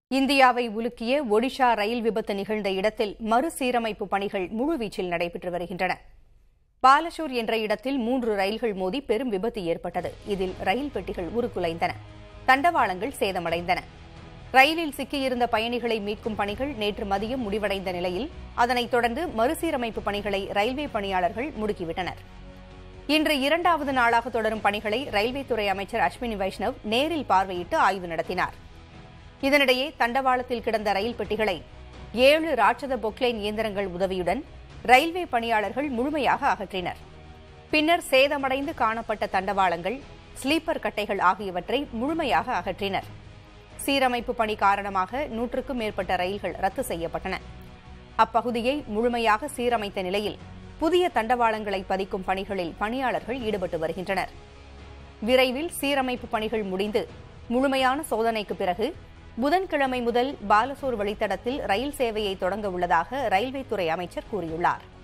இந்தியாவை உலுக்கிய ஒடிஷா ரயில் விபத்து நிகழ்ந்த இடத்தில் மறுசீரமைப்பு பணிகள் முழுவீச்சில் நடைபெற்று வருகின்றன பாலஷூர் என்ற இடத்தில் மூன்று ரயில்கள் மோதி பெரும் விபத்து ஏற்பட்டது இதில் ரயில் பெட்டிகள் உருக்குலைந்தன தண்டவாளங்கள் சேதமடைந்தன ரயிலில் சிக்கியிருந்த பயணிகளை மீட்கும் பணிகள் நேற்று மதியம் முடிவடைந்த நிலையில் அதனைத் தொடர்ந்து மறுசீரமைப்பு பணிகளை ரயில்வே பணியாளர்கள் முடுக்கிவிட்டனர் இன்று இரண்டாவது நாளாக தொடரும் பணிகளை ரயில்வே துறை அமைச்சர் அஸ்வினி வைஷ்ணவ் நேரில் பார்வையிட்டு ஆய்வு நடத்தினார் இதனிடையே தண்டவாளத்தில் கிடந்த ரயில் பெட்டிகளை ஏழு ராட்சத பொக்லைன் இயந்திரங்கள் உதவியுடன் ரயில்வே பணியாளர்கள் முழுமையாக அகற்றினர் பின்னர் சேதமடைந்து காணப்பட்ட தண்டவாளங்கள் ஸ்லீப்பர் கட்டைகள் ஆகியவற்றை முழுமையாக அகற்றினர் சீரமைப்பு பணி காரணமாக நூற்றுக்கும் மேற்பட்ட ரயில்கள் ரத்து செய்யப்பட்டன அப்பகுதியை முழுமையாக சீரமைத்த நிலையில் புதிய தண்டவாளங்களை பதிக்கும் பணிகளில் பணியாளர்கள் ஈடுபட்டு வருகின்றனர் விரைவில் சீரமைப்பு பணிகள் முடிந்து முழுமையான சோதனைக்கு பிறகு புதன்கிழமை முதல் பாலசோர் வழித்தடத்தில் ரயில் சேவையை தொடங்க உள்ளதாக ரயில்வே துறை அமைச்சர் கூறியுள்ளார்